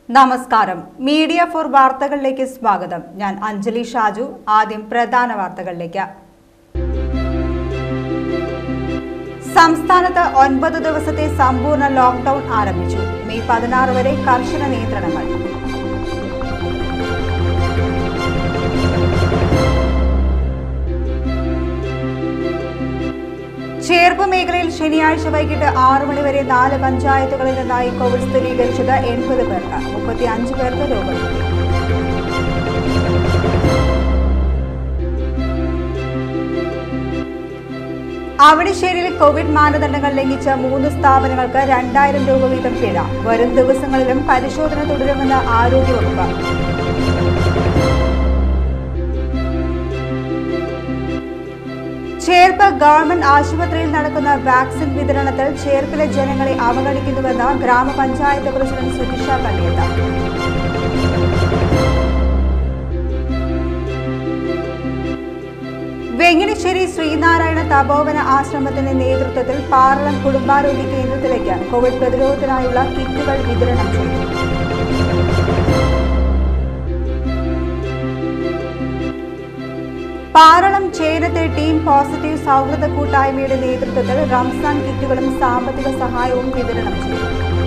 നമസ്കാരം media for വാർത്തകളിലേക്ക് സ്വാഗതം ഞാൻ അഞ്ജലി ഷാജു ആദ്യം പ്രധാന വാർത്തകളിലേക്ക് സംസ്ഥാനത്ത് ഒൻപത് ദിവസത്തെ സമ്പൂർണ്ണ ലോക്ഡൌൺ ആരംഭിച്ചു മെയ് പതിനാറ് വരെ കർശന നിയന്ത്രണങ്ങൾ ചേർപ്പ് മേഖലയിൽ ശനിയാഴ്ച വൈകിട്ട് ആറു മണിവരെ നാല് പഞ്ചായത്തുകളിൽ നിന്നായി കോവിഡ് സ്ഥിരീകരിച്ചത് എൺപത് പേർക്ക് മുപ്പത്തി അഞ്ച് പേർക്ക് രോഗമുക്തി അവണിശ്ശേരിയിൽ കോവിഡ് മാനദണ്ഡങ്ങൾ ലംഘിച്ച മൂന്ന് സ്ഥാപനങ്ങൾക്ക് രണ്ടായിരം രൂപ വീതം പിഴ വരും ദിവസങ്ങളിലും പരിശോധന തുടരുമെന്ന് ആരോഗ്യവകുപ്പ് ചേർപ്പ് ഗവൺമെന്റ് ആശുപത്രിയിൽ നടക്കുന്ന വാക്സിൻ വിതരണത്തിൽ ചേർപ്പിലെ ജനങ്ങളെ അവഗണിക്കുന്നുവെന്ന് ഗ്രാമപഞ്ചായത്ത് പ്രസിഡന്റ് സുജിഷ കള്ളിയത്ത വെങ്ങിണിശ്ശേരി ശ്രീനാരായണ തപോവന ആശ്രമത്തിന്റെ നേതൃത്വത്തിൽ പാർലം കുടുംബാരോഗ്യ കേന്ദ്രത്തിലേക്ക് കോവിഡ് പ്രതിരോധത്തിനായുള്ള കിറ്റുകൾ വിതരണം ചെയ്തു പാറളം ചേരത്തെ ടീം പോസിറ്റീവ് സൗഹൃദ കൂട്ടായ്മയുടെ നേതൃത്വത്തിൽ റംസാൻ കിറ്റുകളും സാമ്പത്തിക സഹായവും വിതരണം ചെയ്തു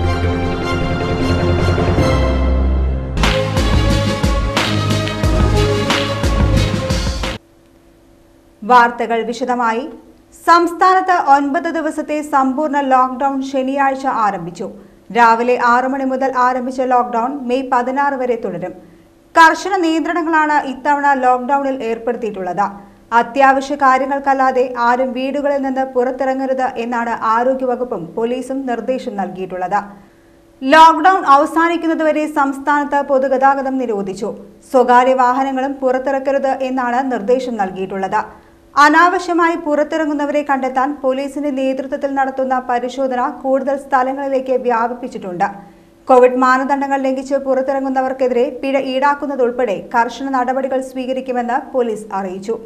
വാർത്തകൾ വിശദമായി സംസ്ഥാനത്ത് ഒൻപത് ദിവസത്തെ സമ്പൂർണ്ണ ലോക്ഡൌൺ ശനിയാഴ്ച ആരംഭിച്ചു രാവിലെ ആറു മണി മുതൽ ആരംഭിച്ച ലോക്ഡൌൺ മെയ് പതിനാറ് വരെ തുടരും കർശന നിയന്ത്രണങ്ങളാണ് ഇത്തവണ ലോക്ഡൌണിൽ ഏർപ്പെടുത്തിയിട്ടുള്ളത് അത്യാവശ്യ കാര്യങ്ങൾക്കല്ലാതെ ആരും വീടുകളിൽ നിന്ന് പുറത്തിറങ്ങരുത് എന്നാണ് ആരോഗ്യവകുപ്പും പോലീസും നിർദ്ദേശം നൽകിയിട്ടുള്ളത് ലോക്ഡൌൺ അവസാനിക്കുന്നതുവരെ സംസ്ഥാനത്ത് പൊതുഗതാഗതം നിരോധിച്ചു സ്വകാര്യ വാഹനങ്ങളും പുറത്തിറക്കരുത് എന്നാണ് നിർദ്ദേശം നൽകിയിട്ടുള്ളത് അനാവശ്യമായി പുറത്തിറങ്ങുന്നവരെ കണ്ടെത്താൻ പോലീസിന്റെ നേതൃത്വത്തിൽ നടത്തുന്ന പരിശോധന കൂടുതൽ സ്ഥലങ്ങളിലേക്ക് വ്യാപിപ്പിച്ചിട്ടുണ്ട് കോവിഡ് മാനദണ്ഡങ്ങൾ ലംഘിച്ച് പുറത്തിറങ്ങുന്നവർക്കെതിരെ പിഴ ഈടാക്കുന്നതുൾപ്പെടെ കർശന നടപടികൾ സ്വീകരിക്കുമെന്ന് പോലീസ് അറിയിച്ചു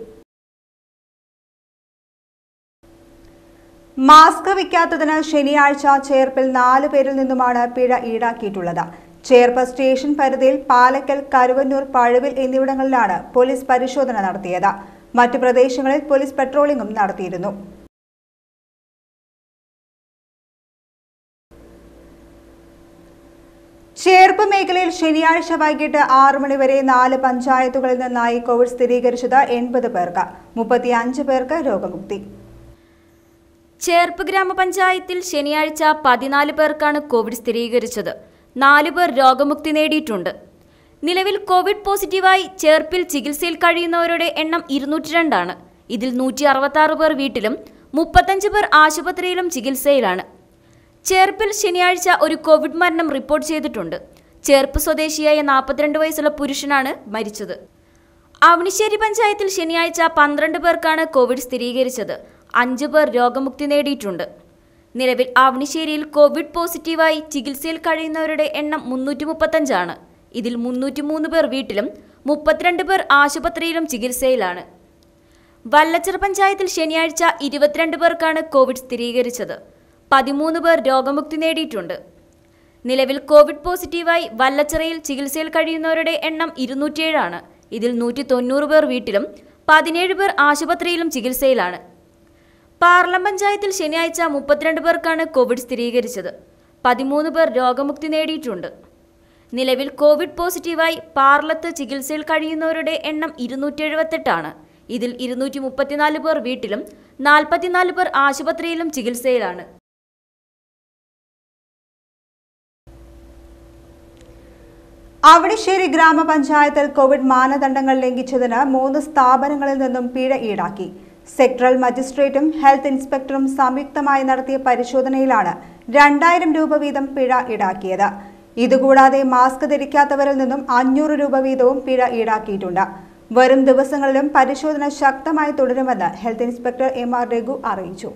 മാസ്ക് വയ്ക്കാത്തതിന് ശനിയാഴ്ച ചേർപ്പിൽ നാല് പേരിൽ നിന്നുമാണ് പിഴ ഈടാക്കിയിട്ടുള്ളത് ചേർപ്പ് സ്റ്റേഷൻ പരിധിയിൽ പാലക്കൽ കരുവന്നൂർ പഴുവിൽ എന്നിവിടങ്ങളിലാണ് പോലീസ് പരിശോധന നടത്തിയത് മറ്റു പ്രദേശങ്ങളിൽ പോലീസ് പെട്രോളിംഗും നടത്തിയിരുന്നു ചേർപ്പ് മേഖലയിൽ ശനിയാഴ്ച വൈകിട്ട് ആറു മണിവരെ നാല് പഞ്ചായത്തുകളിൽ നിന്നായി കോവിഡ് സ്ഥിരീകരിച്ചത് എൺപത് പേർക്ക് മുപ്പത്തിയഞ്ച് പേർക്ക് രോഗമുക്തി ചേർപ്പ് ഗ്രാമപഞ്ചായത്തിൽ ശനിയാഴ്ച പതിനാല് പേർക്കാണ് കോവിഡ് സ്ഥിരീകരിച്ചത് നാല് പേർ രോഗമുക്തി നേടിയിട്ടുണ്ട് നിലവിൽ കോവിഡ് പോസിറ്റീവായി ചേർപ്പിൽ ചികിത്സയിൽ കഴിയുന്നവരുടെ എണ്ണം ഇരുന്നൂറ്റി രണ്ടാണ് ഇതിൽ നൂറ്റി അറുപത്തി പേർ വീട്ടിലും മുപ്പത്തഞ്ച് പേർ ആശുപത്രിയിലും ചികിത്സയിലാണ് ചേർപ്പിൽ ശനിയാഴ്ച ഒരു കോവിഡ് മരണം റിപ്പോർട്ട് ചെയ്തിട്ടുണ്ട് ചേർപ്പ് സ്വദേശിയായ നാൽപ്പത്തിരണ്ട് വയസ്സുള്ള പുരുഷനാണ് മരിച്ചത് അവണിശ്ശേരി പഞ്ചായത്തിൽ ശനിയാഴ്ച പന്ത്രണ്ട് പേർക്കാണ് കോവിഡ് സ്ഥിരീകരിച്ചത് അഞ്ച് പേർ രോഗമുക്തി നേടിയിട്ടുണ്ട് നിലവിൽ അവണിശ്ശേരിയിൽ കോവിഡ് പോസിറ്റീവായി ചികിത്സയിൽ കഴിയുന്നവരുടെ എണ്ണം മുന്നൂറ്റി മുപ്പത്തഞ്ചാണ് ഇതിൽ മുന്നൂറ്റി മൂന്ന് പേർ വീട്ടിലും മുപ്പത്തിരണ്ട് പേർ ആശുപത്രിയിലും ചികിത്സയിലാണ് വല്ലച്ചിറ പഞ്ചായത്തിൽ ശനിയാഴ്ച ഇരുപത്തിരണ്ട് പേർക്കാണ് കോവിഡ് സ്ഥിരീകരിച്ചത് പതിമൂന്ന് പേർ രോഗമുക്തി നേടിയിട്ടുണ്ട് നിലവിൽ കോവിഡ് പോസിറ്റീവായി വല്ലച്ചിറയിൽ ചികിത്സയിൽ കഴിയുന്നവരുടെ എണ്ണം ഇരുന്നൂറ്റിയേഴാണ് ഇതിൽ നൂറ്റി തൊണ്ണൂറ് പേർ വീട്ടിലും പതിനേഴ് പേർ ആശുപത്രിയിലും ചികിത്സയിലാണ് പാർലം പഞ്ചായത്തിൽ ശനിയാഴ്ച മുപ്പത്തിരണ്ട് പേർക്കാണ് കോവിഡ് സ്ഥിരീകരിച്ചത് പതിമൂന്ന് പേർ രോഗമുക്തി നേടിയിട്ടുണ്ട് നിലവിൽ കോവിഡ് പോസിറ്റീവായി പാർലത്ത് ചികിത്സയിൽ കഴിയുന്നവരുടെ എണ്ണം ഇരുന്നൂറ്റി എഴുപത്തെട്ടാണ് ഇതിൽ ഇരുന്നൂറ്റി മുപ്പത്തിനാല് പേർ വീട്ടിലും നാൽപ്പത്തിനാല് പേർ ആശുപത്രിയിലും ചികിത്സയിലാണ് അവണിശ്ശേരി ഗ്രാമപഞ്ചായത്തിൽ കോവിഡ് മാനദണ്ഡങ്ങൾ ലംഘിച്ചതിന് മൂന്ന് സ്ഥാപനങ്ങളിൽ നിന്നും പിഴ ഈടാക്കി സെക്ടറൽ മജിസ്ട്രേറ്റും ഹെൽത്ത് ഇൻസ്പെക്ടറും സംയുക്തമായി നടത്തിയ പരിശോധനയിലാണ് രണ്ടായിരം രൂപ വീതം പിഴ ഈടാക്കിയത് ഇതുകൂടാതെ മാസ്ക് ധരിക്കാത്തവരിൽ നിന്നും അഞ്ഞൂറ് രൂപ വീതവും പിഴ ഈടാക്കിയിട്ടുണ്ട് വരും ദിവസങ്ങളിലും പരിശോധന ശക്തമായി തുടരുമെന്ന് health inspector M R Raghu അറിയിച്ചു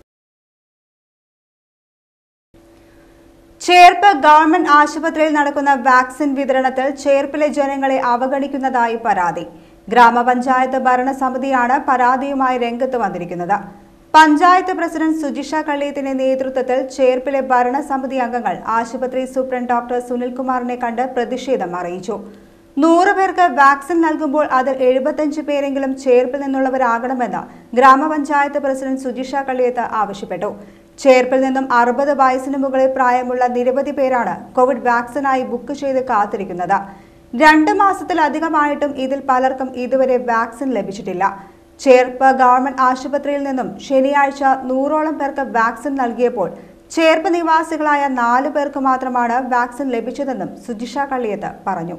ചേർപ്പ് ഗവൺമെന്റ് ആശുപത്രിയിൽ നടക്കുന്ന വാക്സിൻ വിതരണത്തിൽ ചേർപ്പിലെ ജനങ്ങളെ അവഗണിക്കുന്നതായി പരാതി ഗ്രാമപഞ്ചായത്ത് ഭരണസമിതിയാണ് പരാതിയുമായി രംഗത്ത് വന്നിരിക്കുന്നത് പഞ്ചായത്ത് പ്രസിഡന്റ് സുജിഷ കള്ളിയത്തിന്റെ നേതൃത്വത്തിൽ ചേർപ്പിലെ ഭരണസമിതി അംഗങ്ങൾ ആശുപത്രി സൂപ്രണ്ട് ഡോക്ടർ സുനിൽകുമാറിനെ കണ്ട് പ്രതിഷേധം അറിയിച്ചു നൂറ് പേർക്ക് വാക്സിൻ നൽകുമ്പോൾ അതിൽ എഴുപത്തഞ്ച് പേരെങ്കിലും ചേർപ്പിൽ നിന്നുള്ളവരാകണമെന്ന് ഗ്രാമപഞ്ചായത്ത് പ്രസിഡന്റ് സുജിഷ കള്ളിയത്ത് ആവശ്യപ്പെട്ടു ചേർപ്പിൽ നിന്നും അറുപത് വയസ്സിന് മുകളിൽ പ്രായമുള്ള നിരവധി പേരാണ് കോവിഡ് വാക്സിനായി ബുക്ക് ചെയ്ത് കാത്തിരിക്കുന്നത് രണ്ട് മാസത്തിലധികമായിട്ടും ഇതിൽ പലർക്കും ഇതുവരെ വാക്സിൻ ലഭിച്ചിട്ടില്ല ചേർപ്പ് ഗവൺമെന്റ് ആശുപത്രിയിൽ നിന്നും ശനിയാഴ്ച നൂറോളം പേർക്ക് വാക്സിൻ നൽകിയപ്പോൾ ചേർപ്പ് നിവാസികളായ നാല് പേർക്ക് മാത്രമാണ് വാക്സിൻ ലഭിച്ചതെന്നും സുജിഷ കള്ളിയത്ത് പറഞ്ഞു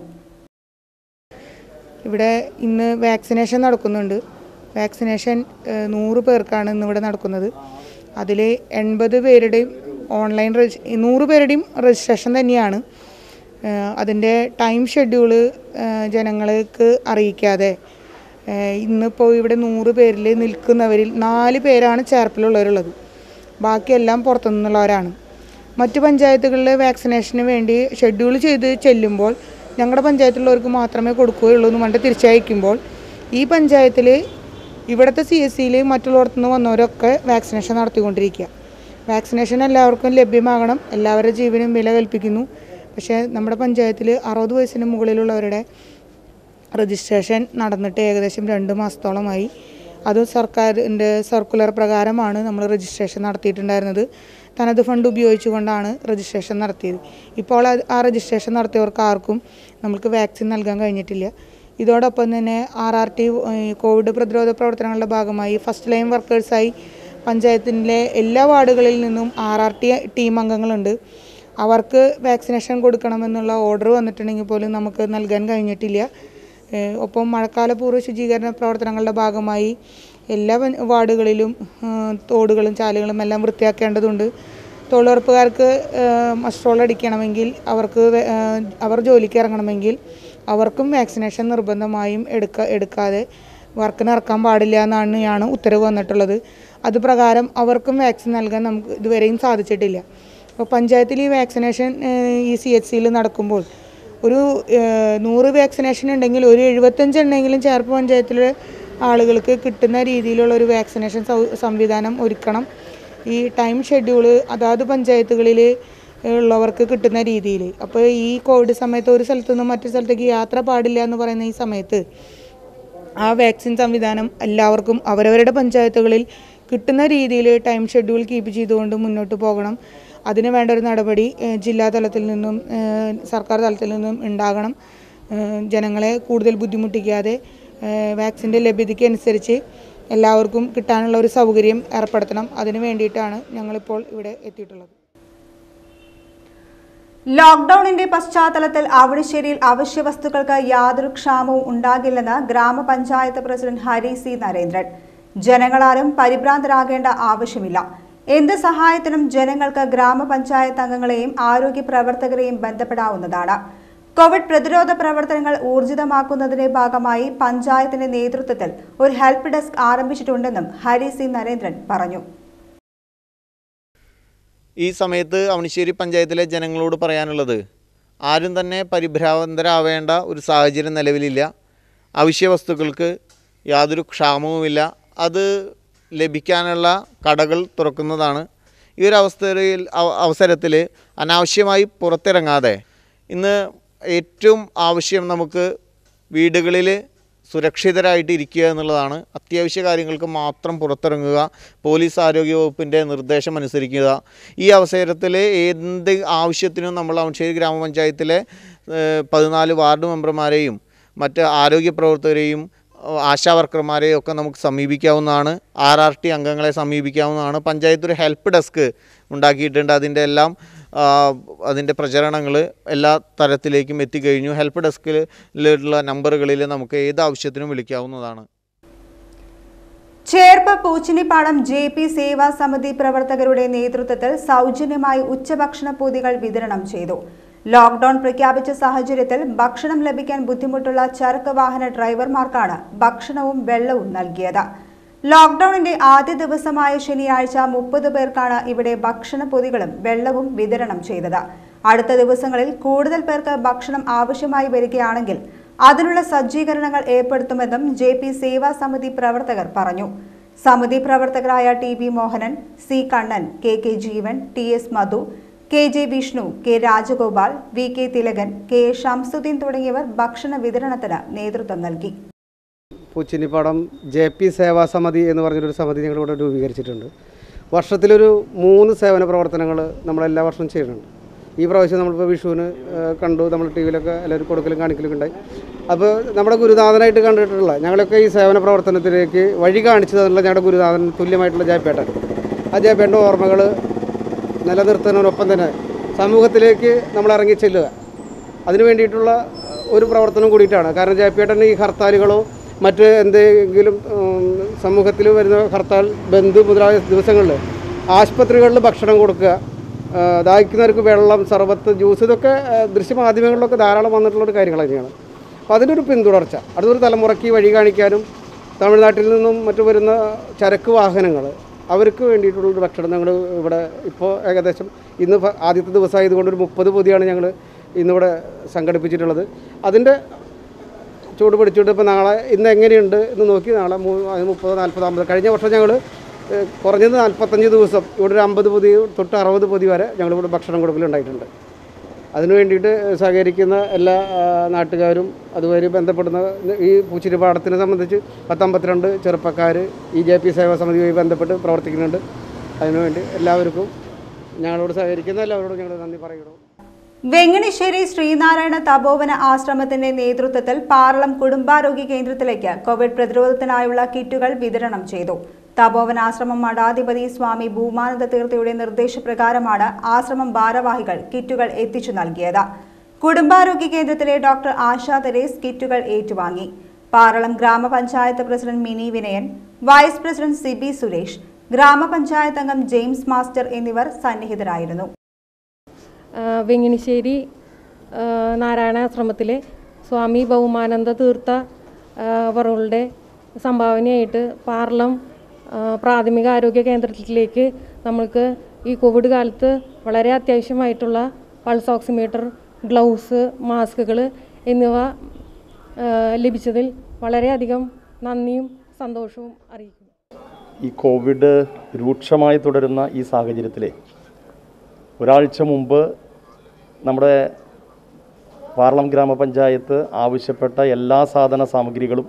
ഇവിടെ ഇന്ന് വാക്സിനേഷൻ നടക്കുന്നുണ്ട് വാക്സിനേഷൻ ഏഹ്, നൂറ് പേർക്കാണ് ഇന്ന് ഇവിടെ നടക്കുന്നത് അതിൽ എൺപത് പേരുടെയും ഓൺലൈൻ രജി നൂറ് പേരുടെയും രജിസ്ട്രേഷൻ തന്നെയാണ് ഏഹ്, അതിൻ്റെ ടൈം ഷെഡ്യൂള് ഏഹ്, ജനങ്ങൾക്ക് അറിയിക്കാതെ ഏഹ്, ഇന്നിപ്പോൾ ഇവിടെ നൂറ് പേരിൽ നിൽക്കുന്നവരിൽ നാല് പേരാണ് ചേർപ്പിലുള്ളവരുള്ളത് ബാക്കിയെല്ലാം പുറത്തു നിന്നുള്ളവരാണ് മറ്റു പഞ്ചായത്തുകളിൽ വാക്സിനേഷന് വേണ്ടി ഷെഡ്യൂൾ ചെയ്ത് ചെല്ലുമ്പോൾ ഞങ്ങളുടെ പഞ്ചായത്തിലുള്ളവർക്ക് മാത്രമേ കൊടുക്കുകയുള്ളൂ എന്ന് പറഞ്ഞിട്ട് തിരിച്ചയക്കുമ്പോൾ ഈ പഞ്ചായത്തിൽ ഇവിടുത്തെ സി എസ് സിയിൽ മറ്റുള്ളവർക്ക് നിന്ന് വന്നവരൊക്കെ വാക്സിനേഷൻ നടത്തിക്കൊണ്ടിരിക്കുക വാക്സിനേഷൻ എല്ലാവർക്കും ലഭ്യമാകണം എല്ലാവരുടെ ജീവനും വില കൽപ്പിക്കുന്നു പക്ഷേ നമ്മുടെ പഞ്ചായത്തിൽ അറുപത് വയസ്സിന് മുകളിലുള്ളവരുടെ രജിസ്ട്രേഷൻ നടന്നിട്ട് ഏകദേശം രണ്ട് മാസത്തോളമായി അത് സർക്കാരിൻ്റെ സർക്കുലർ പ്രകാരമാണ് നമ്മൾ രജിസ്ട്രേഷൻ നടത്തിയിട്ടുണ്ടായിരുന്നത് തനത് ഫണ്ട് ഉപയോഗിച്ചുകൊണ്ടാണ് രജിസ്ട്രേഷൻ നടത്തിയത് ഇപ്പോൾ അത് ആ രജിസ്ട്രേഷൻ നടത്തിയവർക്ക് ആർക്കും നമുക്ക് വാക്സിൻ നൽകാൻ കഴിഞ്ഞിട്ടില്ല ഇതോടൊപ്പം തന്നെ ആർ ആർ ടി കോവിഡ് പ്രതിരോധ പ്രവർത്തനങ്ങളുടെ ഭാഗമായി ഫസ്റ്റ് ലൈൻ വർക്കേഴ്സായി പഞ്ചായത്തിലെ എല്ലാ വാർഡുകളിൽ നിന്നും ആർ ആർ ടി ടീം അംഗങ്ങളുണ്ട് അവർക്ക് വാക്സിനേഷൻ കൊടുക്കണമെന്നുള്ള ഓർഡർ വന്നിട്ടുണ്ടെങ്കിൽ പോലും നമുക്ക് നൽകാൻ കഴിഞ്ഞിട്ടില്ല ഏഹ് ഒപ്പം മഴക്കാലപൂർവ്വ ശുചീകരണ പ്രവർത്തനങ്ങളുടെ ഭാഗമായി എല്ലാ വൻ- വാർഡുകളിലും ഏഹ് തോടുകളും ചാലുകളും എല്ലാം വൃത്തിയാക്കേണ്ടതുണ്ട് തൊഴിലുറപ്പുകാർക്ക് മസ്ട്രോൾ അടിക്കണമെങ്കിൽ അവർക്ക് വേ- ഏഹ് അവർ ജോലിക്ക് ഇറങ്ങണമെങ്കിൽ അവർക്കും വാക്സിനേഷൻ നിർബന്ധമായും എടുക്ക എടുക്കാതെ വർക്കിന് ഇറക്കാൻ പാടില്ല എന്നാണ് ആണ് ഉത്തരവ് വന്നിട്ടുള്ളത് അത് പ്രകാരം അവർക്കും വാക്സിൻ നൽകാൻ നമുക്ക് ഇതുവരെയും സാധിച്ചിട്ടില്ല അപ്പോൾ പഞ്ചായത്തിൽ ഈ വാക്സിനേഷൻ ഏഹ് ഈ സി എച്ച് സിയിൽ നടക്കുമ്പോൾ ഒരു ഏഹ്, നൂറ് വാക്സിനേഷൻ ഉണ്ടെങ്കിൽ ഒരു എഴുപത്തഞ്ച് ഉണ്ടെങ്കിലും ചേർപ്പ് പഞ്ചായത്തിലെ ആളുകൾക്ക് കിട്ടുന്ന രീതിയിലുള്ള ഒരു വാക്സിനേഷൻ സൗ സംവിധാനം ഒരുക്കണം ഈ ടൈം ഷെഡ്യൂള് അതാത് പഞ്ചായത്തുകളിൽ ഉള്ളവർക്ക് കിട്ടുന്ന രീതിയിൽ അപ്പോൾ ഈ കോവിഡ് സമയത്ത് ഒരു സ്ഥലത്തു നിന്നും മറ്റു സ്ഥലത്തേക്ക് യാത്ര പാടില്ല എന്ന് പറയുന്ന ഈ സമയത്ത് ആ വാക്സിൻ സംവിധാനം എല്ലാവർക്കും അവരവരുടെ പഞ്ചായത്തുകളിൽ കിട്ടുന്ന രീതിയിൽ ടൈം ഷെഡ്യൂൾ കീപ്പ് ചെയ്തുകൊണ്ട് മുന്നോട്ട് പോകണം അതിന് വേണ്ട ഒരു നടപടി ഏഹ്, ജില്ലാ തലത്തിൽ നിന്നും ഏഹ്, സർക്കാർ തലത്തിൽ നിന്നും ഉണ്ടാകണം ഏഹ്, ജനങ്ങളെ കൂടുതൽ ബുദ്ധിമുട്ടിക്കാതെ ഏഹ്, വാക്സിൻ്റെ ലഭ്യതയ്ക്ക് അനുസരിച്ച് എല്ലാവർക്കും കിട്ടാനുള്ള ഒരു സൗകര്യം ഏർപ്പെടുത്തണം അതിന് വേണ്ടിയിട്ടാണ് ഞങ്ങളിപ്പോൾ ഇവിടെ എത്തിയിട്ടുള്ളത് ലോക്ഡൌണിന്റെ പശ്ചാത്തലത്തിൽ അവണിശ്ശേരിയിൽ അവശ്യ വസ്തുക്കൾക്ക് യാതൊരു ക്ഷാമവും ഉണ്ടാകില്ലെന്ന് ഗ്രാമപഞ്ചായത്ത് പ്രസിഡന്റ് ഹരി സി നരേന്ദ്രൻ ജനങ്ങളാരും പരിഭ്രാന്തരാകേണ്ട ആവശ്യമില്ല എന്ത് സഹായത്തിനും ജനങ്ങൾക്ക് ഗ്രാമപഞ്ചായത്ത് അംഗങ്ങളെയും ആരോഗ്യ പ്രവർത്തകരെയും ബന്ധപ്പെടാവുന്നതാണ് കോവിഡ് പ്രതിരോധ പ്രവർത്തനങ്ങൾ ഊർജിതമാക്കുന്നതിന്റെ ഭാഗമായി പഞ്ചായത്തിന്റെ നേതൃത്വത്തിൽ ഒരു ഹെൽപ്പ് ഡെസ്ക് ആരംഭിച്ചിട്ടുണ്ടെന്നും ഹരി സി നരേന്ദ്രൻ പറഞ്ഞു ഈ സമയത്ത് അവണിശ്ശേരി പഞ്ചായത്തിലെ ജനങ്ങളോട് പറയാനുള്ളത് ആരും തന്നെ പരിഭ്രാന്തരാവേണ്ട ഒരു സാഹചര്യം നിലവിലില്ല അവശ്യ വസ്തുക്കൾക്ക് യാതൊരു ക്ഷാമവുമില്ല അത് ലഭിക്കാനുള്ള കടകൾ തുറക്കുന്നതാണ് ഈ ഒരു അവസ്ഥയിൽ അവ- അവസരത്തിൽ അനാവശ്യമായി പുറത്തിറങ്ങാതെ ഇന്ന് ഏറ്റവും ആവശ്യം നമുക്ക് വീടുകളിൽ സുരക്ഷിതരായിട്ട് ഇരിക്കുക എന്നുള്ളതാണ് അത്യാവശ്യ കാര്യങ്ങൾക്ക് മാത്രം പുറത്തിറങ്ങുക പോലീസ് ആരോഗ്യ വകുപ്പിൻ്റെ നിർദ്ദേശം അനുസരിക്കുക ഈ അവസരത്തിൽ എന്ത് ആവശ്യത്തിനും നമ്മൾ അവണശ്ശേരി ഗ്രാമപഞ്ചായത്തിലെ ഏഹ്, പതിനാല് വാർഡ് മെമ്പർമാരെയും മറ്റ് ആരോഗ്യ പ്രവർത്തകരെയും ഏഹ്, ആശാ വർക്കർമാരെയും ഒക്കെ നമുക്ക് സമീപിക്കാവുന്നതാണ് ആർ ആർ ടി അംഗങ്ങളെ സമീപിക്കാവുന്നതാണ് പഞ്ചായത്ത് ഒരു ഹെൽപ്പ് ഡെസ്ക് ഉണ്ടാക്കിയിട്ടുണ്ട് അതിൻ്റെ എല്ലാം ആ, അതിൻ്റെ പ്രചരണങ്ങൾ എല്ലാ തരത്തിലേക്കും എത്തിക്കഴിഞ്ഞു ഹെൽപ്പ് ഡെസ്കിലുള്ള നമ്പറുകളിൽ നമുക്ക് ഏത് ആവശ്യത്തിനും വിളിക്കാവുന്നതാണ് ചേർപ്പ് പൂച്ചിനിപ്പാടം ജെ പി സേവാ സമിതി പ്രവർത്തകരുടെ നേതൃത്വത്തിൽ സൗജന്യമായി ഉച്ചഭക്ഷണ പൊതികൾ വിതരണം ചെയ്തു ലോക്ഡൌൺ പ്രഖ്യാപിച്ച സാഹചര്യത്തിൽ ഭക്ഷണം ലഭിക്കാൻ ബുദ്ധിമുട്ടുള്ള ചരക്ക് വാഹന ഡ്രൈവർമാർക്കാണ് ഭക്ഷണവും വെള്ളവും നൽകിയത് ലോക്ഡൌണിന്റെ ആദ്യ ദിവസമായ ശനിയാഴ്ച മുപ്പത് പേർക്കാണ് ഇവിടെ ഭക്ഷണ പൊതികളും വെള്ളവും വിതരണം ചെയ്തത് അടുത്ത ദിവസങ്ങളിൽ കൂടുതൽ പേർക്ക് ഭക്ഷണം ആവശ്യമായി വരികയാണെങ്കിൽ അതിനുള്ള സജ്ജീകരണങ്ങൾ ഏർപ്പെടുത്തുമെന്നും ജെ പി സേവാ സമിതി പ്രവർത്തകർ പറഞ്ഞു സമിതി പ്രവർത്തകരായ T V Mohanan C Kannan K K Jeevan T S Madhu K J Vishnu K Rajagopal V K Thilakan K A Shamsuddin തുടങ്ങിയവർ ഭക്ഷണ വിതരണത്തിന് നേതൃത്വം നൽകി പൂച്ചിനിപ്പാടം ജെ പി സേവാ സമിതി എന്ന് പറഞ്ഞൊരു സമിതി ഞങ്ങളിവിടെ രൂപീകരിച്ചിട്ടുണ്ട് വർഷത്തിലൊരു മൂന്ന് സേവന പ്രവർത്തനങ്ങൾ നമ്മളെല്ലാ വർഷവും ചെയ്യുന്നുണ്ട് ഈ പ്രാവശ്യം നമ്മളിപ്പോൾ വിഷുവിന് ഏഹ്, കണ്ടു നമ്മൾ ടി വിയിലൊക്കെ എല്ലാവരും കൊടുക്കലും കാണിക്കലും ഉണ്ടായി അപ്പോൾ നമ്മുടെ ഗുരുനാഥനായിട്ട് കണ്ടിട്ടുള്ള ഞങ്ങളൊക്കെ ഈ സേവന പ്രവർത്തനത്തിലേക്ക് വഴി കാണിച്ചു തന്നിട്ടുള്ള ഞങ്ങളുടെ ഗുരുനാഥൻ തുല്യമായിട്ടുള്ള ജയപ്പേട്ടൻ ആ ജയപ്പേട്ടൻ്റെ ഓർമ്മകൾ നിലനിർത്തുന്നതിനൊപ്പം തന്നെ സമൂഹത്തിലേക്ക് നമ്മൾ ഇറങ്ങി ചെല്ലുക അതിന് വേണ്ടിയിട്ടുള്ള ഒരു പ്രവർത്തനം കൂടിയിട്ടാണ് കാരണം ജയപ്പേട്ടൻ ഈ ഹർത്താലുകളോ മറ്റ് എന്തെങ്കിലും സമൂഹത്തിൽ വരുന്ന ഹർത്താൽ ബന്ധു മുതലായ ദിവസങ്ങളിൽ ആശുപത്രികളിൽ ഭക്ഷണം കൊടുക്കുക ആ, ദാഹിക്കുന്നവർക്ക് വെള്ളം സർബത്ത് ജ്യൂസ് ഇതൊക്കെ ആ, ദൃശ്യമാധ്യമങ്ങളിലൊക്കെ ധാരാളം വന്നിട്ടുള്ള കാര്യങ്ങൾ തന്നെയാണ് അപ്പോൾ അതിനൊരു പിന്തുടർച്ച അടുത്തൊരു തലമുറയ്ക്ക് വഴി കാണിക്കാനും തമിഴ്നാട്ടിൽ നിന്നും മറ്റു വരുന്ന ചരക്ക് വാഹനങ്ങൾ അവർക്ക് വേണ്ടിയിട്ടുള്ളൊരു ഭക്ഷണം ഞങ്ങൾ ഇവിടെ ഇപ്പോൾ ഏകദേശം ഇന്ന് ഫ- ആദ്യത്തെ ദിവസമായതുകൊണ്ട് ഒരു മുപ്പത് പൊതിയാണ് ഞങ്ങൾ ഇന്നിവിടെ സംഘടിപ്പിച്ചിട്ടുള്ളത് അതിൻ്റെ ചൂട് പിടിച്ചിട്ട് ഇപ്പോൾ നാളെ ഇന്ന് എങ്ങനെയുണ്ട് എന്ന് നോക്കി നാളെ മൂ അത് മുപ്പത് നാൽപ്പത് അമ്പത് കഴിഞ്ഞ വർഷം ഞങ്ങൾ കുറഞ്ഞത് നാൽപ്പത്തഞ്ച് ദിവസം ഇവിടെ ഒരു അമ്പത് പൊതി തൊട്ട് അറുപത് പൊതി വരെ ഞങ്ങളിവിടെ ഭക്ഷണം കൊടുക്കലുണ്ടായിട്ടുണ്ട് അതിനു വേണ്ടിയിട്ട് സഹകരിക്കുന്ന എല്ലാ ആ, നാട്ടുകാരും അതുവരെ ബന്ധപ്പെടുന്ന ഈ പൂച്ചിരിപ്പാടത്തിനെ സംബന്ധിച്ച് പത്തമ്പത്തിരണ്ട് ചെറുപ്പക്കാർ ഈ ജെ പി സേവാ സമിതിയുമായി ബന്ധപ്പെട്ട് പ്രവർത്തിക്കുന്നുണ്ട് അതിനുവേണ്ടി എല്ലാവർക്കും ഞങ്ങളോട് സഹകരിക്കുന്ന എല്ലാവരോടും ഞങ്ങൾ നന്ദി പറയുന്നു വെങ്ങണിശ്ശേരി ശ്രീനാരായണ തപോവന ആശ്രമത്തിന്റെ നേതൃത്വത്തിൽ പാറളം കുടുംബാരോഗ്യ കേന്ദ്രത്തിലേക്ക് കോവിഡ് പ്രതിരോധത്തിനായുള്ള കിറ്റുകൾ വിതരണം ചെയ്തു തപോവന ആശ്രമം മഠാധിപതി സ്വാമി ഭൂമാനന്ദ തീർത്ഥയുടെ നിർദ്ദേശപ്രകാരമാണ് ആശ്രമം ഭാരവാഹികൾ കിറ്റുകൾ എത്തിച്ചു നൽകിയത് കുടുംബാരോഗ്യ കേന്ദ്രത്തിലെ ഡോക്ടർ ആശാ തെരേസ് കിറ്റുകൾ ഏറ്റുവാങ്ങി Paralam grama panchayat president Mini Vinayan vice president Sibi Suresh grama panchayat അംഗം ജെയിംസ് മാസ്റ്റർ എന്നിവർ സന്നിഹിതരായിരുന്നു ആ, വെങ്ങിണിശ്ശേരി ആ, നാരായണാശ്രമത്തിലെ സ്വാമി ബഹുമാനന്ദ തീർത്ഥ ആ, അവറുടെ സംഭാവനയായിട്ട് പാർലം ആ, പ്രാഥമിക ആരോഗ്യ കേന്ദ്രത്തിലേക്ക് നമ്മൾക്ക് ഈ കോവിഡ് കാലത്ത് വളരെ അത്യാവശ്യമായിട്ടുള്ള പൾസ് ഓക്സിമീറ്റർ ഗ്ലൗസ് മാസ്കുകൾ എന്നിവ ആ, ലഭിച്ചതിൽ വളരെയധികം നന്ദിയും സന്തോഷവും അറിയിക്കുന്നു ഈ കോവിഡ് രൂക്ഷമായി തുടരുന്ന ഈ സാഹചര്യത്തിൽ ഒരാഴ്ച മുമ്പ് നമ്മുടെ പാർലം ഗ്രാമപഞ്ചായത്ത് ആവശ്യപ്പെട്ട എല്ലാ സാധന സാമഗ്രികളും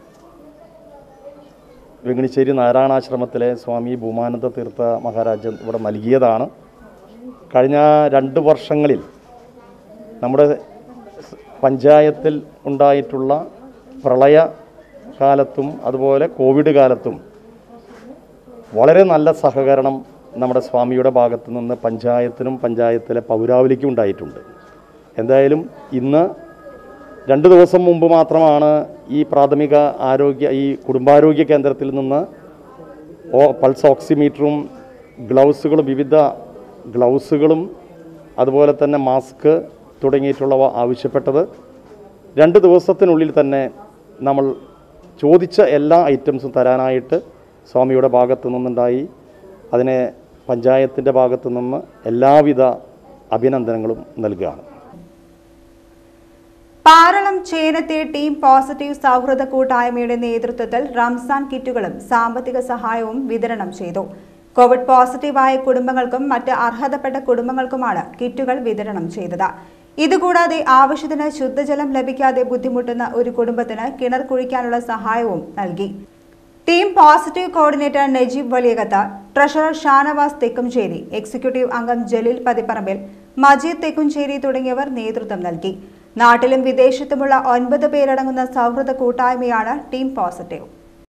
വെങ്ങണിശ്ശേരി നാരായണാശ്രമത്തിലെ സ്വാമി ഭൂമാനന്ദ തീർത്ഥ മഹാരാജൻ ഇവിടെ നൽകിയതാണ് കഴിഞ്ഞ രണ്ട് വർഷങ്ങളിൽ നമ്മുടെ പഞ്ചായത്തിൽ ഉണ്ടായിട്ടുള്ള പ്രളയ കാലത്തും അതുപോലെ കോവിഡ് കാലത്തും വളരെ നല്ല സഹകരണം നമ്മുടെ സ്വാമിയുടെ ഭാഗത്തു നിന്ന് പഞ്ചായത്തിനും പഞ്ചായത്തിലെ പൗരാവലിക്കും ഉണ്ടായിട്ടുണ്ട് എന്തായാലും ഇന്ന് രണ്ട് ദിവസം മുമ്പ് മാത്രമാണ് ഈ പ്രാഥമിക ആരോഗ്യ ഈ കുടുംബാരോഗ്യ കേന്ദ്രത്തിൽ നിന്ന് ഓ പൾസ് ഓക്സിമീറ്ററും ഗ്ലൗസുകളും വിവിധ ഗ്ലൗസുകളും അതുപോലെ തന്നെ മാസ്ക് തുടങ്ങിയിട്ടുള്ളവ ആവശ്യപ്പെട്ടത് രണ്ട് ദിവസത്തിനുള്ളിൽ തന്നെ നമ്മൾ ചോദിച്ച എല്ലാ ഐറ്റംസും തരാനായിട്ട് സ്വാമിയുടെ ഭാഗത്തു നിന്നുണ്ടായി അതിനെ പഞ്ചായത്തിൻ്റെ ഭാഗത്തു നിന്ന് എല്ലാവിധ അഭിനന്ദനങ്ങളും നൽകുകയാണ് പാറളം ചേനത്തെ ടീം പോസിറ്റീവ് സൗഹൃദ കൂട്ടായ്മയുടെ നേതൃത്വത്തിൽ റംസാൻ കിറ്റുകളും സാമ്പത്തിക സഹായവും വിതരണം ചെയ്തു കോവിഡ് പോസിറ്റീവായ കുടുംബങ്ങൾക്കും മറ്റ് അർഹതപ്പെട്ട കുടുംബങ്ങൾക്കുമാണ് കിറ്റുകൾ വിതരണം ചെയ്തത് ഇതുകൂടാതെ ആവശ്യത്തിന് ശുദ്ധജലം ലഭിക്കാതെ ബുദ്ധിമുട്ടുന്ന ഒരു കുടുംബത്തിന് കിണർ കുഴിക്കാനുള്ള സഹായവും നൽകി Team Positive coordinator Najeeb Valiyakath treasurer Shanavas Thekkumchery executive അംഗം ജലീൽ പതിപ്പറമ്പിൽ മജീദ് തെക്കുംചേരി തുടങ്ങിയവർ നേതൃത്വം നൽകി നാട്ടിലും വിദേശത്തുമുള്ള ഒൻപത് പേരടങ്ങുന്ന സൗഹൃദ കൂട്ടായ്മയാണ് ടീം പോസിറ്റീവ്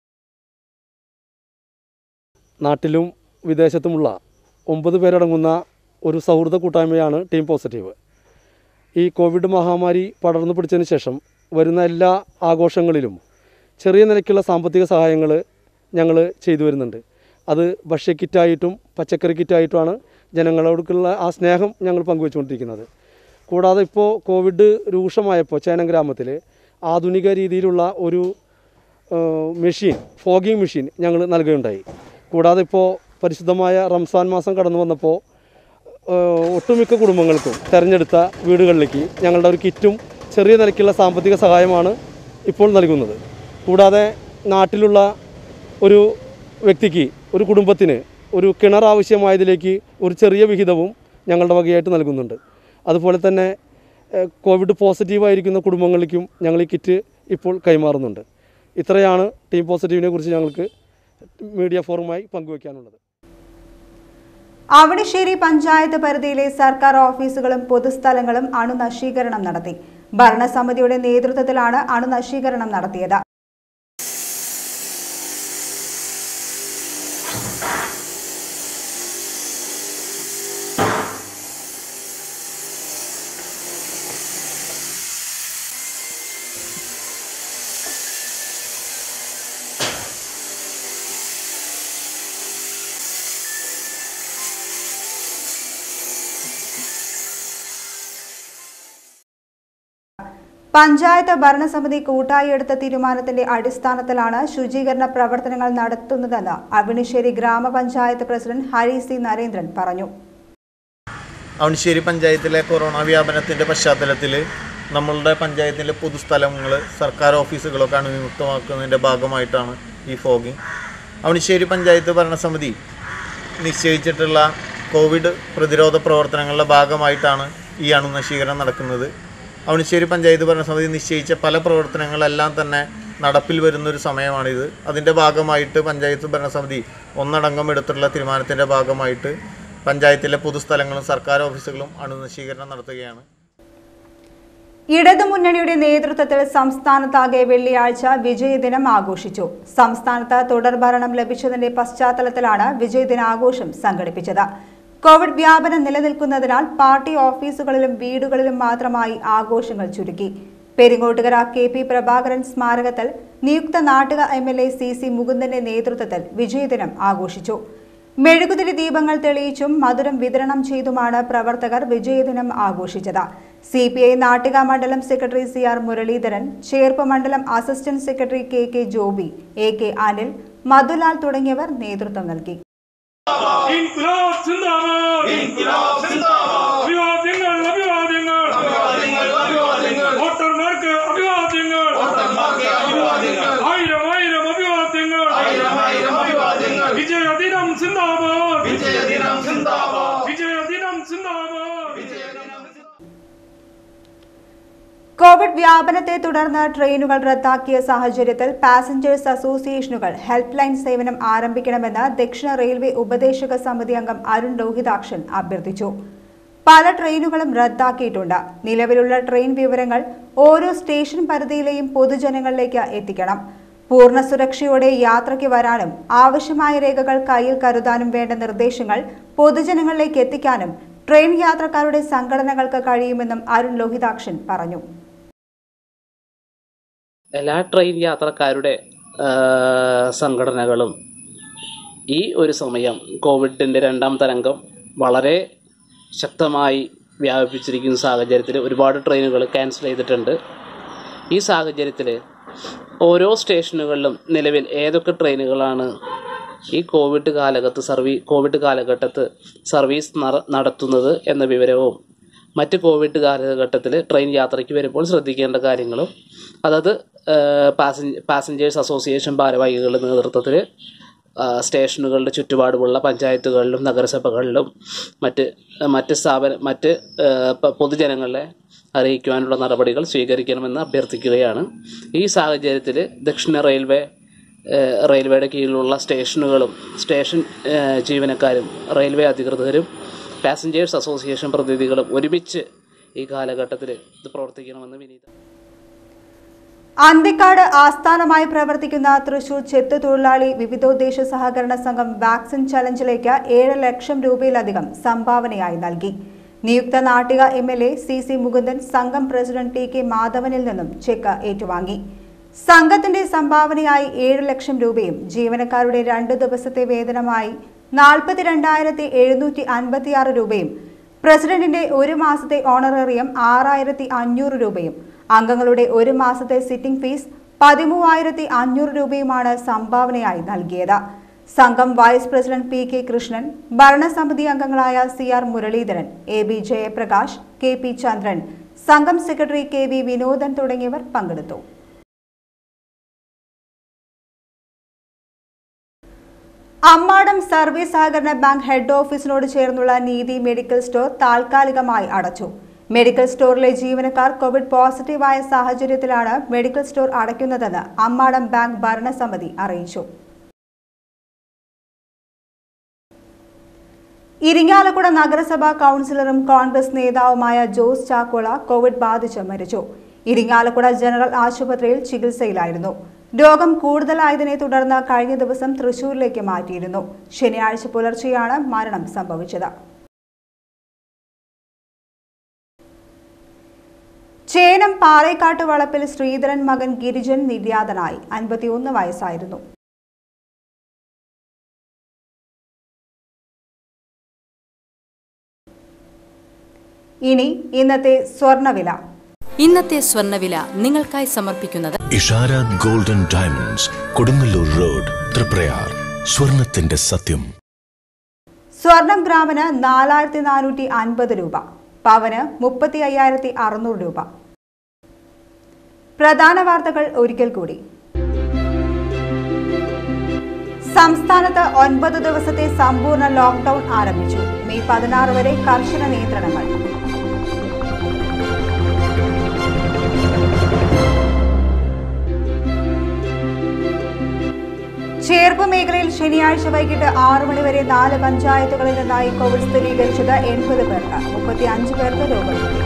നാട്ടിലും വിദേശത്തുമുള്ള ഒമ്പത് പേരടങ്ങുന്ന ഒരു സൗഹൃദ കൂട്ടായ്മയാണ് ടീം പോസിറ്റീവ് ഈ കോവിഡ് മഹാമാരി പടർന്നു പിടിച്ചതിന് ശേഷം വരുന്ന എല്ലാ ആഘോഷങ്ങളിലും ചെറിയ നിലയ്ക്കുള്ള സാമ്പത്തിക സഹായങ്ങൾ ഞങ്ങൾ ചെയ്തു വരുന്നുണ്ട് അത് ഭക്ഷ്യ കിറ്റായിട്ടും പച്ചക്കറി കിറ്റായിട്ടുമാണ് ജനങ്ങളോടുള്ള ആ സ്നേഹം ഞങ്ങൾ പങ്കുവെച്ചുകൊണ്ടിരിക്കുന്നത് കൂടാതെ ഇപ്പോൾ കോവിഡ് രൂക്ഷമായപ്പോൾ ചേനം ഗ്രാമത്തിൽ ആധുനിക രീതിയിലുള്ള ഒരു ഏഹ് മെഷീൻ ഫോഗിങ് മെഷീൻ ഞങ്ങൾ നൽകുകയുണ്ടായി കൂടാതെ ഇപ്പോൾ പരിശുദ്ധമായ റംസാൻ മാസം കടന്നു വന്നപ്പോൾ ഏഹ് ഒട്ടുമിക്ക കുടുംബങ്ങൾക്കും തിരഞ്ഞെടുത്ത വീടുകളിലേക്ക് ഞങ്ങളുടെ ഒരു കിറ്റും ചെറിയ നിലയ്ക്കുള്ള സാമ്പത്തിക സഹായമാണ് ഇപ്പോൾ നൽകുന്നത് കൂടാതെ നാട്ടിലുള്ള ഒരു വ്യക്തിക്ക് ഒരു കുടുംബത്തിന് ഒരു കിണർ ആവശ്യമായതിലേക്ക് ഒരു ചെറിയ വിഹിതവും ഞങ്ങളുടെ വകയായിട്ട് നൽകുന്നുണ്ട് അതുപോലെ തന്നെ ഏഹ്, കോവിഡ് പോസിറ്റീവായിരിക്കുന്ന കുടുംബങ്ങളിലേക്കും ഞങ്ങൾ ഈ കിറ്റ് ഇപ്പോൾ കൈമാറുന്നുണ്ട് ഇത്രയാണ് ടീം പോസിറ്റീവിനെ കുറിച്ച് ഞങ്ങൾക്ക് മീഡിയ ഫോറുമായി പങ്കുവയ്ക്കാനുള്ളത് അവണിശ്ശേരി പഞ്ചായത്ത് പരിധിയിലെ സർക്കാർ ഓഫീസുകളും പൊതുസ്ഥലങ്ങളും അണുനശീകരണം നടത്തി ഭരണസമിതിയുടെ നേതൃത്വത്തിലാണ് അണുനശീകരണം നടത്തിയത് പഞ്ചായത്ത് ഭരണസമിതി കൂട്ടായി എടുത്ത തീരുമാനത്തിന്റെ അടിസ്ഥാനത്തിലാണ് ശുചീകരണ പ്രവർത്തനങ്ങൾ നടത്തുന്നതെന്ന് അവണിശ്ശേരി ഗ്രാമപഞ്ചായത്ത് പ്രസിഡന്റ് ഹരി സി നരേന്ദ്രൻ പറഞ്ഞു അവണിശ്ശേരി പഞ്ചായത്തിലെ കൊറോണ വ്യാപനത്തിൻ്റെ പശ്ചാത്തലത്തിൽ നമ്മളുടെ പഞ്ചായത്തിലെ പൊതുസ്ഥലങ്ങൾ സർക്കാർ ഓഫീസുകളൊക്കെ അണുവിമുക്തമാക്കുന്നതിൻ്റെ ഭാഗമായിട്ടാണ് ഈ ഫോഗിങ് അവണിശ്ശേരി പഞ്ചായത്ത് ഭരണസമിതി നിശ്ചയിച്ചിട്ടുള്ള കോവിഡ് പ്രതിരോധ പ്രവർത്തനങ്ങളുടെ ഭാഗമായിട്ടാണ് ഈ അണുനശീകരണം നടക്കുന്നത് അവണിശ്ശേരി പഞ്ചായത്ത് ഭരണസമിതി നിശ്ചയിച്ച പല പ്രവർത്തനങ്ങളെല്ലാം തന്നെ നടപ്പിൽ വരുന്നൊരു സമയമാണിത് അതിൻ്റെ ഭാഗമായിട്ട് പഞ്ചായത്ത് ഭരണസമിതി ഒന്നടങ്കം എടുത്തിട്ടുള്ള തീരുമാനത്തിൻ്റെ ഭാഗമായിട്ട് പഞ്ചായത്തിലെ പൊതുസ്ഥലങ്ങളും സർക്കാർ ഓഫീസുകളും അണുനശീകരണം നടത്തുകയാണ് ഇടതുമുന്നണിയുടെ നേതൃത്വത്തിൽ സംസ്ഥാനത്താകെ വെള്ളിയാഴ്ച വിജയദിനം ആഘോഷിച്ചു സംസ്ഥാനത്ത് തുടർഭരണം ലഭിച്ചതിന്റെ പശ്ചാത്തലത്തിലാണ് വിജയദിനാഘോഷം സംഘടിപ്പിച്ചത് കോവിഡ് വ്യാപനം നിലനിൽക്കുന്നതിനാൽ പാർട്ടി ഓഫീസുകളിലും വീടുകളിലും മാത്രമായി ആഘോഷങ്ങൾ ചുരുക്കി പെരിങ്ങോട്ടുകര കെ പി പ്രഭാകരൻ സ്മാരകത്തിൽ നിയുക്ത Nattika M L A C C മുകുന്ദന്റെ നേതൃത്വത്തിൽ വിജയദിനം ആഘോഷിച്ചു മെഴുകുതിരി ദീപങ്ങൾ തെളിയിച്ചും മധുരം വിതരണം ചെയ്തുമാണ് പ്രവർത്തകർ വിജയദിനം ആഘോഷിച്ചത് സി പി ഐ നാട്ടിക മണ്ഡലം secretary C R Muraleedharan Cherpu മണ്ഡലം assistant secretary K K Joby A K Anil Madhulal തുടങ്ങിയവർ നേതൃത്വം നൽകി ഇൻക്ലാബ് സിന്ദാബാദ് ഇൻക്ലാബ് സിന്ദാബാദ് അഭിവാദ്യങ്ങൾ അഭിവാദ്യങ്ങൾ അഭിവാദ്യങ്ങൾ അഭിവാദ്യങ്ങൾ വോട്ടർമാർക്ക് അഭിവാദ്യങ്ങൾ വോട്ടർമാർക്ക് അഭിവാദ്യങ്ങൾ ആയിരം ആയിരം അഭിവാദ്യങ്ങൾ ആയിരം ആയിരം അഭിവാദ്യങ്ങൾ വിജയദിനം സിന്ദാബാദ് വിജയദിനം സിന്ദാബാദ് വിജയദിനം സിന്ദാബാദ് വിജയദിനം കോവിഡ് വ്യാപനത്തെ തുടർന്ന് ട്രെയിനുകൾ റദ്ദാക്കിയ സാഹചര്യത്തിൽ പാസഞ്ചേഴ്സ് അസോസിയേഷനുകൾ ഹെൽപ്പ് ലൈൻ സേവനം ആരംഭിക്കണമെന്ന് ദക്ഷിണ റെയിൽവേ ഉപദേശക സമിതി അംഗം അരുൺ ലോഹിതാക്ഷൻ അഭ്യർത്ഥിച്ചു പല ട്രെയിനുകളും റദ്ദാക്കിയിട്ടുണ്ട് നിലവിലുള്ള ട്രെയിൻ വിവരങ്ങൾ ഓരോ സ്റ്റേഷൻ പരിധിയിലെയും പൊതുജനങ്ങളിലേക്ക് എത്തിക്കണം പൂർണ്ണ സുരക്ഷയോടെ യാത്രയ്ക്ക് വരാനും ആവശ്യമായ രേഖകൾ കയ്യിൽ കരുതാനും വേണ്ട നിർദ്ദേശങ്ങൾ പൊതുജനങ്ങളിലേക്ക് എത്തിക്കാനും ട്രെയിൻ യാത്രക്കാരുടെ സംഘടനകൾക്ക് കഴിയുമെന്നും അരുൺ ലോഹിതാക്ഷൻ പറഞ്ഞു എല്ലാ ട്രെയിൻ യാത്രക്കാരുടെ ആ, സംഘടനകളും ഈ ഒരു സമയം കോവിഡിൻ്റെ രണ്ടാം തരംഗം വളരെ ശക്തമായി വ്യാപിപ്പിച്ചിരിക്കുന്ന സാഹചര്യത്തിൽ ഒരുപാട് ട്രെയിനുകൾ ക്യാൻസൽ ചെയ്തിട്ടുണ്ട് ഈ സാഹചര്യത്തിൽ ഓരോ സ്റ്റേഷനുകളിലും നിലവിൽ ഏതൊക്കെ ട്രെയിനുകളാണ് ഈ കോവിഡ് കാലഘട്ടത്ത് സർവീ കോവിഡ് കാലഘട്ടത്ത് സർവീസ് നട- നടത്തുന്നത് എന്ന വിവരവും മറ്റ് കോവിഡ് കാലഘട്ടത്തിൽ ട്രെയിൻ യാത്രയ്ക്ക് വരുമ്പോൾ ശ്രദ്ധിക്കേണ്ട കാര്യങ്ങളും അതത് പാസഞ്ച പാസഞ്ചേഴ്സ് അസോസിയേഷൻ ഭാരവാഹികളുടെ നേതൃത്വത്തിൽ സ്റ്റേഷനുകളുടെ ചുറ്റുപാടുമുള്ള പഞ്ചായത്തുകളിലും നഗരസഭകളിലും മറ്റ് മറ്റ് സ്ഥാപന മറ്റ് ആ, പ- പൊതുജനങ്ങളെ അറിയിക്കുവാനുള്ള നടപടികൾ സ്വീകരിക്കണമെന്ന് അഭ്യർത്ഥിക്കുകയാണ് ഈ സാഹചര്യത്തിൽ ദക്ഷിണ റെയിൽവേ ഏഹ് റെയിൽവേയുടെ കീഴിലുള്ള സ്റ്റേഷനുകളും സ്റ്റേഷൻ ഏഹ് ജീവനക്കാരും റെയിൽവേ അധികൃതരും പാസഞ്ചേഴ്സ് അസോസിയേഷൻ പ്രതിനിധികളും ഒരുമിച്ച് ഈ കാലഘട്ടത്തിൽ ഇത് പ്രവർത്തിക്കണമെന്ന് വിനീത അന്തിക്കാട് ആസ്ഥാനമായി പ്രവർത്തിക്കുന്ന തൃശൂർ ചെത്ത് തൊഴിലാളി വിവിധോദ്ദേശ സഹകരണ സംഘം വാക്സിൻ ചലഞ്ചിലേക്ക് ഏഴ് ലക്ഷം രൂപയിലധികം സംഭാവനയായി നൽകി നിയുക്ത Nattika M L A C C Mukundan സംഘം പ്രസിഡന്റ് ടി കെ മാധവനിൽ നിന്നും ചെക്ക് ഏറ്റുവാങ്ങി സംഘത്തിന്റെ സംഭാവനയായി ഏഴ് ലക്ഷം രൂപയും ജീവനക്കാരുടെ രണ്ട് ദിവസത്തെ വേതനമായി നാൽപ്പത്തിരണ്ടായിരത്തി എഴുന്നൂറ്റി അൻപത്തിയാറ് രൂപയും പ്രസിഡന്റിന്റെ ഒരു മാസത്തെ ഓണറേറിയം ആറായിരത്തി അഞ്ഞൂറ് രൂപയും അംഗങ്ങളുടെ ഒരു മാസത്തെ സിറ്റിംഗ് ഫീസ് പതിമൂവായിരത്തി അഞ്ഞൂറ് രൂപയുമാണ് സംഭാവനയായി നൽകിയത് സംഘം vice president P K Krishnan ഭരണസമിതി അംഗങ്ങളായ C R Muraleedharan A B Jayaprakash K P Chandran സംഘം സെക്രട്ടറി കെ വി വിനോദൻ തുടങ്ങിയവർ പങ്കെടുത്തു അമ്മാടം സർവീസ് സഹകരണ ബാങ്ക് ഹെഡ് ഓഫീസിനോട് ചേർന്നുള്ള നീതി മെഡിക്കൽ സ്റ്റോർ താൽക്കാലികമായി അടച്ചു മെഡിക്കൽ സ്റ്റോറിലെ ജീവനക്കാർ കോവിഡ് പോസിറ്റീവായ സാഹചര്യത്തിലാണ് മെഡിക്കൽ സ്റ്റോർ അടയ്ക്കുന്നതെന്ന് അമ്മാടം ബാങ്ക് ഭരണസമിതി അറിയിച്ചു ഇരിങ്ങാലക്കുട നഗരസഭാ കൗൺസിലറും കോൺഗ്രസ് നേതാവുമായ ജോസ് ചാക്കോള കോവിഡ് ബാധിച്ച് മരിച്ചു ഇരിങ്ങാലക്കുട ജനറൽ ആശുപത്രിയിൽ ചികിത്സയിലായിരുന്നു രോഗം കൂടുതലായതിനെ തുടർന്ന് കഴിഞ്ഞ ദിവസം തൃശൂരിലേക്ക് മാറ്റിയിരുന്നു ശനിയാഴ്ച പുലർച്ചെയാണ് മരണം സംഭവിച്ചത് ചേനം പാറേക്കാട്ട് വളപ്പിൽ ശ്രീധരൻ മകൻ ഗിരിജൻ നിര്യാതനായി അൻപത്തിയൊന്ന് വയസ്സായിരുന്നു ഇനി ഇന്നത്തെ സ്വർണവില ഇന്നത്തെ സ്വർണ്ണവില നിങ്ങൾക്കായി സമർപ്പിക്കുന്നത് Ishara Golden Diamonds Kodungallur road Thriprayar സ്വർണത്തിന്റെ സത്യം സ്വർണം ഗ്രാമിന് നാലായിരത്തി നാനൂറ്റി അൻപത് രൂപ പവന് മുപ്പത്തി അയ്യായിരത്തി അറുന്നൂറ് രൂപ പ്രധാന വാർത്തകൾ ഒരിക്കൽ കൂടി സംസ്ഥാനത്ത് ഒൻപത് ദിവസത്തെ സമ്പൂർണ്ണ ലോക്ക്ഡൌൺ ആരംഭിച്ചു മെയ് പതിനാറ് വരെ കർശന നിയന്ത്രണങ്ങൾ ചേർപ്പ് മേഖലയിൽ ശനിയാഴ്ച വൈകിട്ട് ആറു മണിവരെ നാല് പഞ്ചായത്തുകളിൽ നിന്നായി കോവിഡ് സ്ഥിരീകരിച്ചത് എൺപത് പേർക്ക് മുപ്പത്തി അഞ്ച് പേർക്ക് രോഗമുക്തി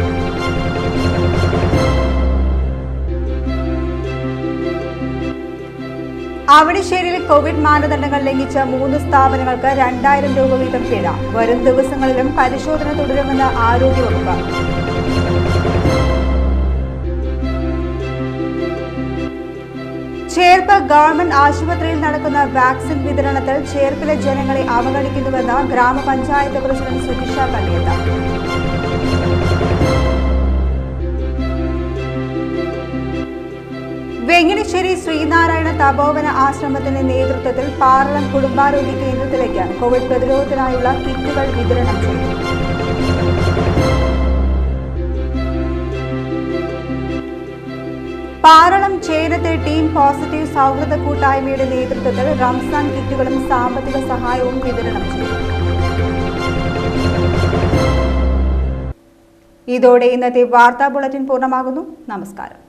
അവണിശ്ശേരിയിൽ കോവിഡ് മാനദണ്ഡങ്ങൾ ലംഘിച്ച മൂന്ന് സ്ഥാപനങ്ങൾക്ക് രണ്ടായിരം രൂപ വീതം പിഴ വരും ദിവസങ്ങളിലും പരിശോധന തുടരുമെന്ന് ആരോഗ്യവകുപ്പ് ചേർപ്പ് ഗവൺമെന്റ് ആശുപത്രിയിൽ നടക്കുന്ന വാക്സിൻ വിതരണത്തിൽ ചേർപ്പിലെ ജനങ്ങളെ അവഗണിക്കുന്നുവെന്ന് ഗ്രാമപഞ്ചായത്ത് പ്രസിഡന്റ് സുജിഷ കള്ളിയത്ത വെങ്ങിണിശ്ശേരി ശ്രീനാരായണ തപോവന ആശ്രമത്തിന്റെ നേതൃത്വത്തിൽ പാറളം കുടുംബാരോഗ്യ കേന്ദ്രത്തിലേക്ക് കോവിഡ് പ്രതിരോധത്തിനായുള്ള കിറ്റുകൾ വിതരണം ചെയ്തു പാറളം ചേരത്തെ ടീം പോസിറ്റീവ് സൗഹൃദ കൂട്ടായ്മയുടെ നേതൃത്വത്തിൽ റംസാൻ കിറ്റുകളും സാമ്പത്തിക സഹായവും വിതരണം ചെയ്തു ഇതോടെ ഇന്നത്തെ വാർത്താ ബുള്ളറ്റിൻ പൂർണ്ണമാകുന്നു നമസ്കാരം